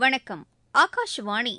வணக்கம் ஆகாஷவாணி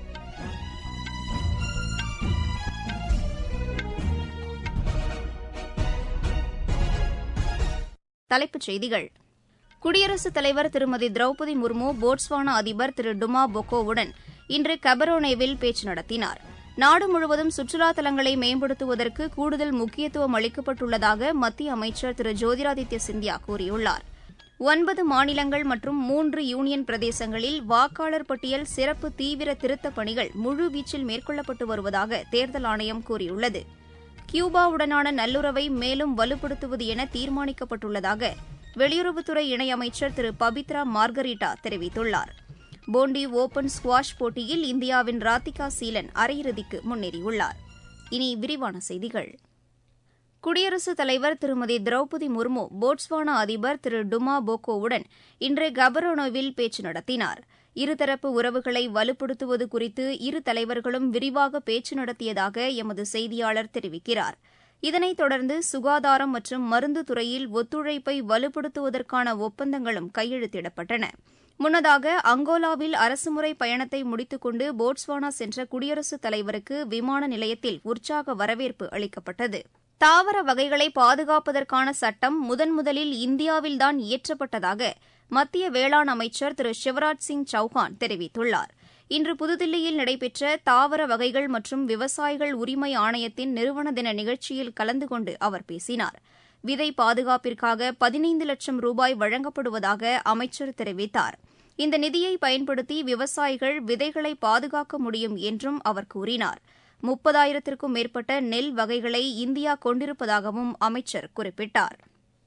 தலைப்புச் செய்திகள் குடியரசுத் தலைவர் திருமதி திரௌபதி முர்மு போட்ஸ்வானா அதிபர் திரு டுமா பொக்கோவுடன் இன்று கபரோனேவில் பேச்சு நடத்தினார் நாடு முழுவதும் சுற்றுலா தலங்களை மேம்படுத்துவதற்கு கூடுதல் முக்கியத்துவம் அளிக்கப்பட்டுள்ளதாக மத்திய அமைச்சர் திரு ஜோதிராதித்ய சிந்தியா கூறியுள்ளார் ஒன்பது மாநிலங்கள் மற்றும் மூன்று யூனியன் பிரதேசங்களில் வாக்காளர் பட்டியல் சிறப்பு தீவிர திருத்தப் பணிகள் முழுவீச்சில் மேற்கொள்ளப்பட்டு வருவதாக தேர்தல் ஆணையம் கூறியுள்ளது கியூபாவுடனான நல்லுறவை மேலும் வலுப்படுத்துவது என தீர்மானிக்கப்பட்டுள்ளதாக வெளியுறவுத்துறை இணையமைச்சர் திரு பபித்ரா மார்கரிட்டா தெரிவித்துள்ளார் போண்டி ஓபன் ஸ்குவாஷ் போட்டியில் இந்தியாவின் ராதிகா சீலன் அரையிறுதிக்கு முன்னேறியுள்ளார் இனி விரிவான செய்திகள் குடியரசுத் தலைவர் திருமதி திரௌபதி முர்மு போட்ஸ்வானா அதிபர் திரு டுமா போக்கோவுடன் இன்று கபரோனோவில் பேச்சு நடத்தினார் இருதரப்பு உறவுகளை வலுப்படுத்துவது குறித்து இரு தலைவர்களும் விரிவாக பேச்சு நடத்தியதாக எமது செய்தியாளர் தெரிவிக்கிறார் இதனைத் தொடர்ந்து சுகாதாரம் மற்றும் மருந்து துறையில் ஒத்துழைப்பை வலுப்படுத்துவதற்கான ஒப்பந்தங்களும் கையெழுத்திடப்பட்டன முன்னதாக அங்கோலாவில் அரசுமுறை பயணத்தை முடித்துக் கொண்டு போட்ஸ்வானா சென்ற குடியரசுத் தலைவருக்கு விமான நிலையத்தில் உற்சாக வரவேற்பு அளிக்கப்பட்டது தாவர வகைகளை பாதுகாப்பதற்கான சட்டம் முதன் முதலில் இந்தியாவில்தான் இயற்றப்பட்டதாக மத்திய வேளாண் அமைச்சர் திரு சிவராஜ் சிங் சௌஹான் தெரிவித்துள்ளார் இன்று புதுதில்லியில் நடைபெற்ற தாவர வகைகள் மற்றும் விவசாயிகள் உரிமை ஆணையத்தின் நிறுவன தின நிகழ்ச்சியில் கலந்து கொண்டு அவர் பேசினார் விதை பாதுகாப்பிற்காக பதினைந்து லட்சம் ரூபாய் வழங்கப்படுவதாக அமைச்சர் தெரிவித்தார் இந்த நிதியை பயன்படுத்தி விவசாயிகள் விதைகளை பாதுகாக்க முடியும் என்றும் அவர் கூறினார் முப்பதாயிரத்திற்கும் மேற்பட்ட நெல் வகைகளை இந்தியா கொண்டிருப்பதாகவும் அமைச்சர் குறிப்பிட்டார்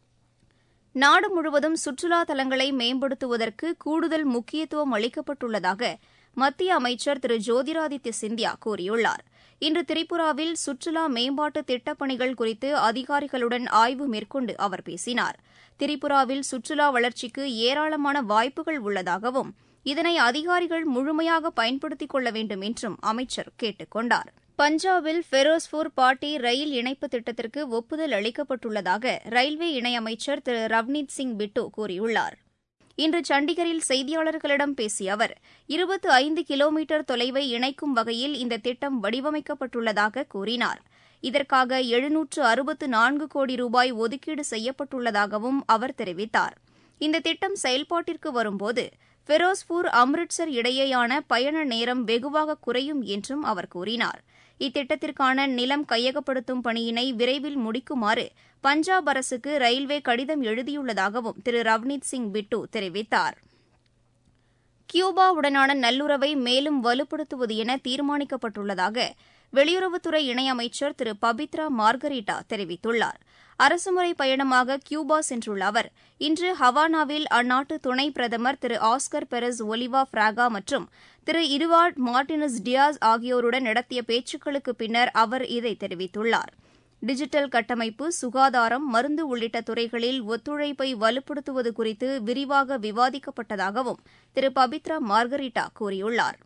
நாடு முழுவதும் சுற்றுலா தலங்களை மேம்படுத்துவதற்கு கூடுதல் முக்கியத்துவம் அளிக்கப்பட்டுள்ளதாக மத்திய அமைச்சர் திரு ஜோதிராதித்ய சிந்தியா கூறியுள்ளார் இன்று திரிபுராவில் சுற்றுலா மேம்பாட்டு திட்டப்பணிகள் குறித்து அதிகாரிகளுடன் ஆய்வு மேற்கொண்டு அவர் பேசினார் திரிபுராவில் சுற்றுலா வளர்ச்சிக்கு ஏராளமான வாய்ப்புகள் உள்ளதாகவும் இதனை அதிகாரிகள் முழுமையாக பயன்படுத்திக் கொள்ள வேண்டும் என்றும் அமைச்சர் கேட்டுக் கொண்டார் பஞ்சாபில் ஃபெரோஸ்பூர் பாட்டி ரயில் இணைப்பு திட்டத்திற்கு ஒப்புதல் அளிக்கப்பட்டுள்ளதாக ரயில்வே இணையமைச்சர் திரு ரவ்னீத் சிங் பிட்டு கூறியுள்ளார் இன்று சண்டிகரில் செய்தியாளர்களிடம் பேசிய அவர் இருபத்து ஐந்து கிலோமீட்டர் தொலைவை இணைக்கும் வகையில் இந்த திட்டம் வடிவமைக்கப்பட்டுள்ளதாக கூறினார் இதற்காக எழுநூற்று அறுபத்து நான்கு கோடி ரூபாய் ஒதுக்கீடு செய்யப்பட்டுள்ளதாகவும் அவர் தெரிவித்தார் இந்த திட்டம் செயல்பாட்டிற்கு வரும்போது ஃபெரோஸ்பூர் அம்ரிட்சர் இடையேயான பயண நேரம் வெகுவாக குறையும் என்றும் அவர் கூறினார் இத்திட்டத்திற்கான நிலம் கையகப்படுத்தும் பணியினை விரைவில் முடிக்குமாறு பஞ்சாப் அரசுக்கு ரயில்வே கடிதம் எழுதியுள்ளதாகவும் திரு ரவ்னீத் சிங் பிட்டு தெரிவித்தார் கியூபாவுடனான நல்லுறவை மேலும் வலுப்படுத்துவது என தீர்மானிக்கப்பட்டுள்ளதாக வெளியுறவுத்துறை இணையமைச்சர் திரு பபித்ரா மார்கரிட்டா தெரிவித்துள்ளார் அரசுமுறை பயணமாக கியூபா சென்றுள்ள அவர் இன்று ஹவானாவில் அந்நாட்டு துணை பிரதமர் திரு ஆஸ்கர் பெரஸ் ஒலிவா ஃப்ராகா மற்றும் திரு இருவார்ட் மார்டினஸ் டியாஸ் ஆகியோருடன் நடத்திய பேச்சுக்களுக்கு பின்னர் அவர் இதை தெரிவித்துள்ளார் டிஜிட்டல் கட்டமைப்பு சுகாதாரம் மருந்து உள்ளிட்ட துறைகளில் ஒத்துழைப்பை வலுப்படுத்துவது குறித்து விரிவாக விவாதிக்கப்பட்டதாகவும் திரு பபித்ரா மார்கரிட்டா கூறியுள்ளார்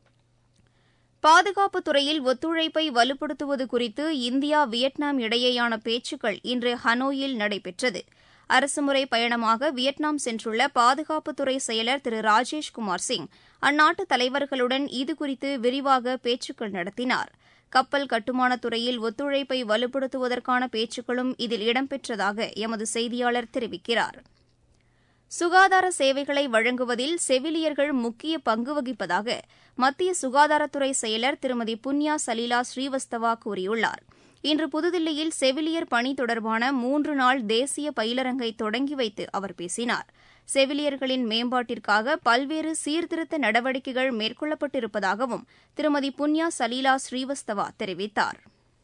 பாதுகாப்புத் துறையில் ஒத்துழைப்பை வலுப்படுத்துவது குறித்து இந்தியா வியட்நாம் இடையேயான பேச்சுக்கள் இன்று ஹனோயில் நடைபெற்றது அரசுமுறை பயணமாக வியட்நாம் சென்றுள்ள பாதுகாப்புத்துறை செயலர் திரு ராஜேஷ்குமார் சிங் அந்நாட்டு தலைவர்களுடன் இதுகுறித்து விரிவாக பேச்சுக்கள் நடத்தினார் கப்பல் கட்டுமானத் துறையில் ஒத்துழைப்பை வலுப்படுத்துவதற்கான பேச்சுக்களும் இதில் இடம்பெற்றதாக எமது செய்தியாளர் தெரிவிக்கிறார் சுகாதார சேவைகளை வழங்குவதில் செவிலியர்கள் முக்கிய பங்கு வகிப்பதாக மத்திய சுகாதாரத்துறை செயலர் திருமதி புன்யா சலீலா ஸ்ரீவஸ்தவா கூறியுள்ளார் இன்று புதுதில்லியில் செவிலியர் பணி தொடர்பான மூன்று நாள் தேசிய பயிலரங்கை தொடங்கி வைத்து அவர் பேசினார் செவிலியர்களின் மேம்பாட்டிற்காக பல்வேறு சீர்திருத்த நடவடிக்கைகள் மேற்கொள்ளப்பட்டிருப்பதாகவும் திருமதி புன்யா சலீலா ஸ்ரீவஸ்தவா தெரிவித்தார்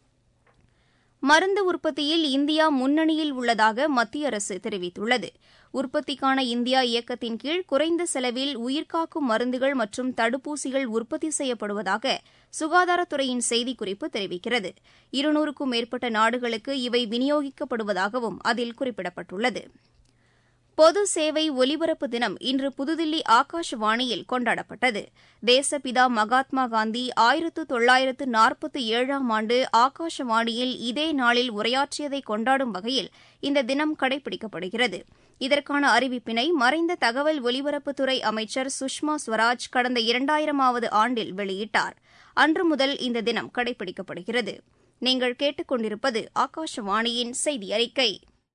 மருந்து உற்பத்தியில் இந்தியா முன்னணியில் உள்ளதாக மத்திய அரசு தெரிவித்துள்ளது உற்பத்திக்கான இந்தியா இயக்கத்தின் கீழ் குறைந்த செலவில் உயிர்காக்கும் மருந்துகள் மற்றும் தடுப்பூசிகள் உற்பத்தி செய்யப்படுவதாக சுகாதாரத்துறையின் செய்திக்குறிப்பு தெரிவிக்கிறது இருநூறுக்கும் மேற்பட்ட நாடுகளுக்கு இவை விநியோகிக்கப்படுவதாகவும் அதில் குறிப்பிடப்பட்டுள்ளது பொது சேவை ஒலிபரப்பு தினம் இன்று புதுதில்லி ஆகாஷவாணியில் கொண்டாடப்பட்டது தேசப்பிதா மகாத்மா காந்தி ஆயிரத்து தொள்ளாயிரத்து நாற்பத்தி ஏழாம் ஆண்டு ஆகாஷவாணியில் இதே நாளில் உரையாற்றியதை கொண்டாடும் வகையில் இந்த தினம் கடைபிடிக்கப்படுகிறது இதற்கான அறிவிப்பினை மறைந்த தகவல் ஒலிபரப்புத்துறை அமைச்சர் சுஷ்மா ஸ்வராஜ் கடந்த இரண்டாயிரமாவது ஆண்டில் வெளியிட்டார் அன்று முதல் இந்த தினம் கடைபிடிக்கப்படுகிறது நீங்கள் கேட்டுக்கொண்டிருப்பது ஆகாஷவாணியின் செய்தி அறிக்கை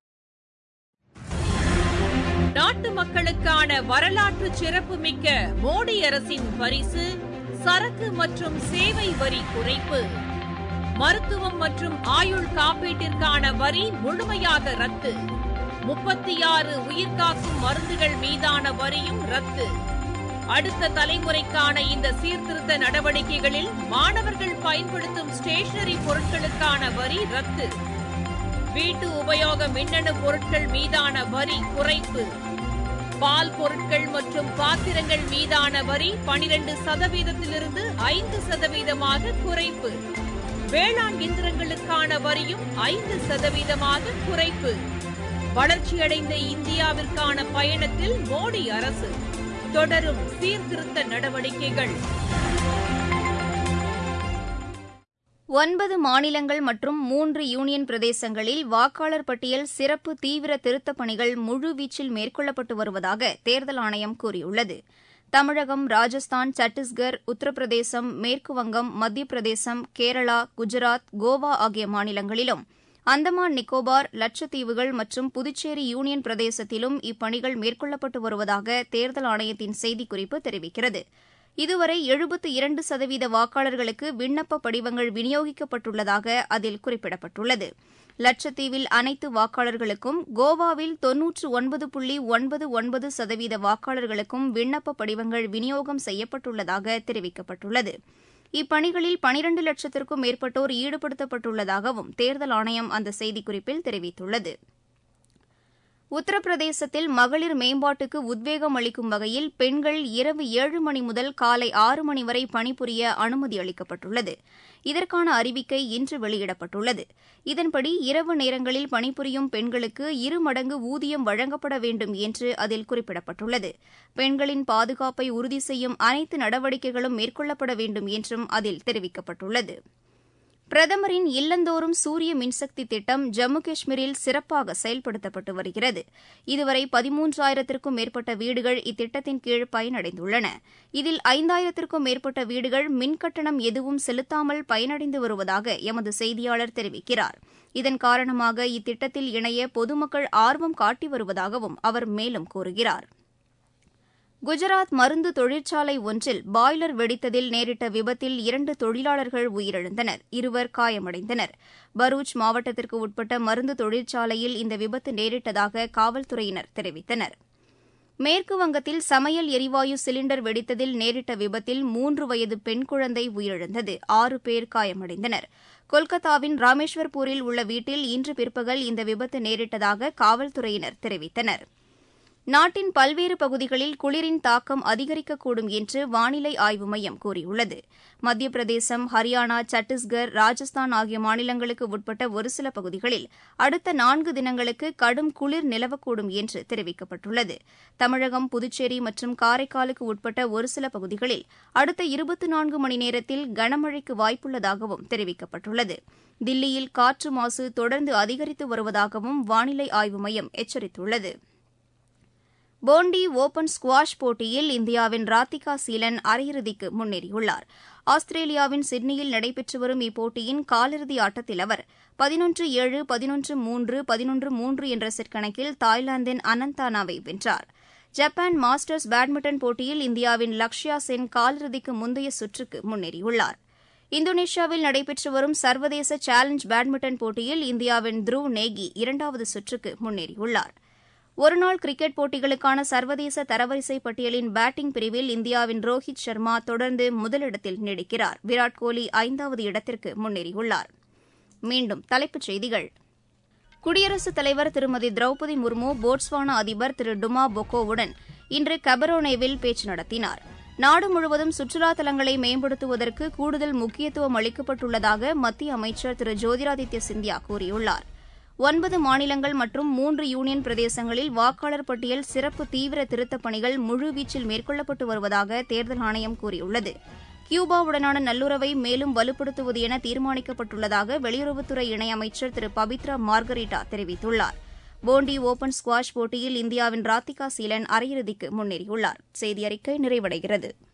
நாட்டு மக்களுக்கான வரலாற்று சிறப்புமிக்க மோடி அரசின் பரிசு சரக்கு மற்றும் சேவை வரி குறைப்பு மருத்துவம் மற்றும் ஆயுள் காப்பீட்டிற்கான வரி முழுமையாக ரத்து முப்பத்தி ஆறு உயிர்காக்கும் மருந்துகள் மீதான வரியும் ரத்து அடுத்த தலைமுறைக்கான இந்த சீர்திருத்த நடவடிக்கைகளில் மாணவர்கள் பயன்படுத்தும் ஸ்டேஷனரி பொருட்களுக்கான வரி ரத்து வீட்டு உபயோக மின்னணு பொருட்கள் மீதான வரி குறைப்பு பால் பொருட்கள் மற்றும் பாத்திரங்கள் மீதான வரி பனிரெண்டு சதவீதத்திலிருந்து ஐந்து சதவீதமாக குறைப்பு வேளாண் இயந்திரங்களுக்கான வரியும் ஐந்து சதவீதமாக குறைப்பு வளர்ச்சியடைந்த இந்தியாவிற்கான பயணத்தில் மோடி அரசு தொடரும் சீர்திருத்த நடவடிக்கைகள் ஒன்பது மாநிலங்கள் மற்றும் மூன்று யூனியன் பிரதேசங்களில் வாக்காளர் பட்டியல் சிறப்பு தீவிர திருத்தப் பணிகள் முழுவீச்சில் மேற்கொள்ளப்பட்டு வருவதாக தேர்தல் ஆணையம் கூறியுள்ளது தமிழகம் ராஜஸ்தான் சத்தீஸ்கர் உத்தரப்பிரதேசம் மேற்குவங்கம் மத்திய பிரதேசம் கேரளா குஜராத் கோவா ஆகிய மாநிலங்களிலும் அந்தமான் நிக்கோபார் லட்சத்தீவுகள் மற்றும் புதுச்சேரி யூனியன் பிரதேசத்திலும் இப்பணிகள் மேற்கொள்ளப்பட்டு வருவதாக தேர்தல் ஆணையத்தின் செய்திக்குறிப்பு தெரிவிக்கிறது இதுவரை எழுபத்து இரண்டு சதவீத வாக்காளர்களுக்கு விண்ணப்ப படிவங்கள் விநியோகிக்கப்பட்டுள்ளதாக அதில் குறிப்பிடப்பட்டுள்ளது லட்சத்தீவில் அனைத்து வாக்காளர்களுக்கும் கோவாவில் தொன்னூற்று ஒன்பது புள்ளி ஒன்பது ஒன்பது சதவீத வாக்காளர்களுக்கும் விண்ணப்ப படிவங்கள் விநியோகம் செய்யப்பட்டுள்ளதாக தெரிவிக்கப்பட்டுள்ளது இப்பணிகளில் பனிரண்டு லட்சத்திற்கும் மேற்பட்டோர் ஈடுபடுத்தப்பட்டுள்ளதாகவும் தேர்தல் ஆணையம் அந்த செய்திக்குறிப்பில் தெரிவித்துள்ளது உத்தரப்பிரதேசத்தில் மகளிர் மேம்பாட்டுக்கு உத்வேகம் அளிக்கும் வகையில் பெண்கள் இரவு ஏழு மணி முதல் காலை ஆறு மணி வரை பணிபுரிய அனுமதி அளிக்கப்பட்டுள்ளது இதற்கான அறிவிக்கை இன்று வெளியிடப்பட்டுள்ளது இதன்படி இரவு நேரங்களில் பணிபுரியும் பெண்களுக்கு இரு மடங்கு ஊதியம் வழங்கப்பட வேண்டும் என்று அதில் குறிப்பிடப்பட்டுள்ளது பெண்களின் பாதுகாப்பை உறுதி செய்யும் அனைத்து நடவடிக்கைகளும் மேற்கொள்ளப்பட வேண்டும் என்றும் அதில் தெரிவிக்கப்பட்டுள்ளது பிரதமரின் இல்லந்தோறும் சூரிய மின்சக்தி திட்டம் ஜம்மு காஷ்மீரில் சிறப்பாக செயல்படுத்தப்பட்டு வருகிறது இதுவரை பதிமூன்றாயிரத்திற்கும் மேற்பட்ட வீடுகள் இத்திட்டத்தின் கீழ் பயனடைந்துள்ளன இதில் ஐந்தாயிரத்திற்கும் மேற்பட்ட வீடுகள் மின்கட்டணம் எதுவும் செலுத்தாமல் பயனடைந்து வருவதாக எமது செய்தியாளர் தெரிவிக்கிறார் இதன் காரணமாக இத்திட்டத்தில் இணைய பொதுமக்கள் ஆர்வம் காட்டி வருவதாகவும் அவர் மேலும் கூறுகிறார் குஜராத் மருந்து தொழிற்சாலை ஒன்றில் பாய்லர் வெடித்ததில் நேரிட்ட விபத்தில் இரண்டு தொழிலாளர்கள் உயிரிழந்தனர் இருவர் காயமடைந்தனர் பரூச் மாவட்டத்திற்கு உட்பட்ட மருந்து தொழிற்சாலையில் இந்த விபத்து நேரிட்டதாக காவல்துறையினர் தெரிவித்தனர் மேற்கு வங்கத்தில் சமையல் எரிவாயு சிலிண்டர் வெடித்ததில் நேரிட்ட விபத்தில் மூன்று வயது பெண் குழந்தை உயிரிழந்தது ஆறு பேர் காயமடைந்தனர் கொல்கத்தாவின் ராமேஸ்வர்பூரில் உள்ள வீட்டில் இன்று பிற்பகல் இந்த விபத்து நேரிட்டதாக காவல்துறையினர் தெரிவித்தனா் நாட்டின் பல்வேறு பகுதிகளில் குளிரின் தாக்கம் அதிகரிக்கக்கூடும் என்று வானிலை ஆய்வு மையம் கூறியுள்ளது மத்திய பிரதேசம் ஹரியானா சத்தீஸ்கர் ராஜஸ்தான் ஆகிய மாநிலங்களுக்கு உட்பட்ட ஒரு சில பகுதிகளில் அடுத்த நான்கு தினங்களுக்கு கடும் குளிர் நிலவக்கூடும் என்று தெரிவிக்கப்பட்டுள்ளது தமிழகம் புதுச்சேரி மற்றும் காரைக்காலுக்கு உட்பட்ட ஒரு சில பகுதிகளில் அடுத்த இருபத்தி நான்கு மணி நேரத்தில் கனமழைக்கு வாய்ப்புள்ளதாகவும் தெரிவிக்கப்பட்டுள்ளது தில்லியில் காற்று மாசு தொடர்ந்து அதிகரித்து வருவதாகவும் வானிலை ஆய்வு மையம் எச்சரித்துள்ளது போண்டி ஓபன் ஸ்குவாஷ் போட்டியில் இந்தியாவின் ராத்திகா சீலன் அரையிறுதிக்கு முன்னேறியுள்ளார் ஆஸ்திரேலியாவின் சிட்னியில் நடைபெற்று வரும் இப்போட்டியின் காலிறுதி ஆட்டத்தில் அவர் பதினொன்று ஏழு பதினொன்று மூன்று பதினொன்று மூன்று என்ற செட் கணக்கில் தாய்லாந்தின் அனந்தானாவை வென்றார் ஜப்பான் மாஸ்டர்ஸ் பேட்மிண்டன் போட்டியில் இந்தியாவின் லக்ஷயா சென் காலிறுதிக்கு முந்தைய சுற்றுக்கு முன்னேறியுள்ளார் இந்தோனேஷியாவில் நடைபெற்று வரும் சர்வதேச சேலஞ்ச் பேட்மிண்டன் போட்டியில் இந்தியாவின் த்ருவ் நேகி இரண்டாவது சுற்றுக்கு முன்னேறியுள்ளார் ஒருநாள் கிரிக்கெட் போட்டிகளுக்கான சர்வதேச தரவரிசை பட்டியலின் பேட்டிங் பிரிவில் இந்தியாவின் ரோஹித் சர்மா தொடர்ந்து முதலிடத்தில் நீடிக்கிறார் விராட் கோலி ஐந்தாவது இடத்திற்கு முன்னேறியுள்ளார் மீண்டும் தலைப்புச் செய்திகள் குடியரசுத் தலைவர் திருமதி திரௌபதி முர்மு போட்ஸ்வானா அதிபர் திரு டுமா பொக்கோவுடன் இன்று கபரோனேவில் பேச்சு நடத்தினார் நாடு முழுவதும் சுற்றுலா தலங்களை மேம்படுத்துவதற்கு கூடுதல் முக்கியத்துவம் அளிக்கப்பட்டுள்ளதாக மத்திய அமைச்சர் திரு ஜோதிராதித்ய சிந்தியா கூறியுள்ளார் ஒன்பது மாநிலங்கள் மற்றும் மூன்று யூனியன் பிரதேசங்களில் வாக்காளர் பட்டியல் சிறப்பு தீவிர திருத்தப் பணிகள் முழுவீச்சில் மேற்கொள்ளப்பட்டு வருவதாக தேர்தல் ஆணையம் கூறியுள்ளது கியூபாவுடனான நல்லுறவை மேலும் வலுப்படுத்துவது என தீர்மானிக்கப்பட்டுள்ளதாக வெளியுறவுத்துறை இணையமைச்சர் திரு பபித்ரா மார்கரிட்டா தெரிவித்துள்ளார் போண்டி ஓபன் ஸ்குவாஷ் போட்டியில் இந்தியாவின் ராத்திகா சீலன் அரையிறுதிக்கு முன்னேறியுள்ளார் செய்தி அறிக்கை நிறைவடைகிறது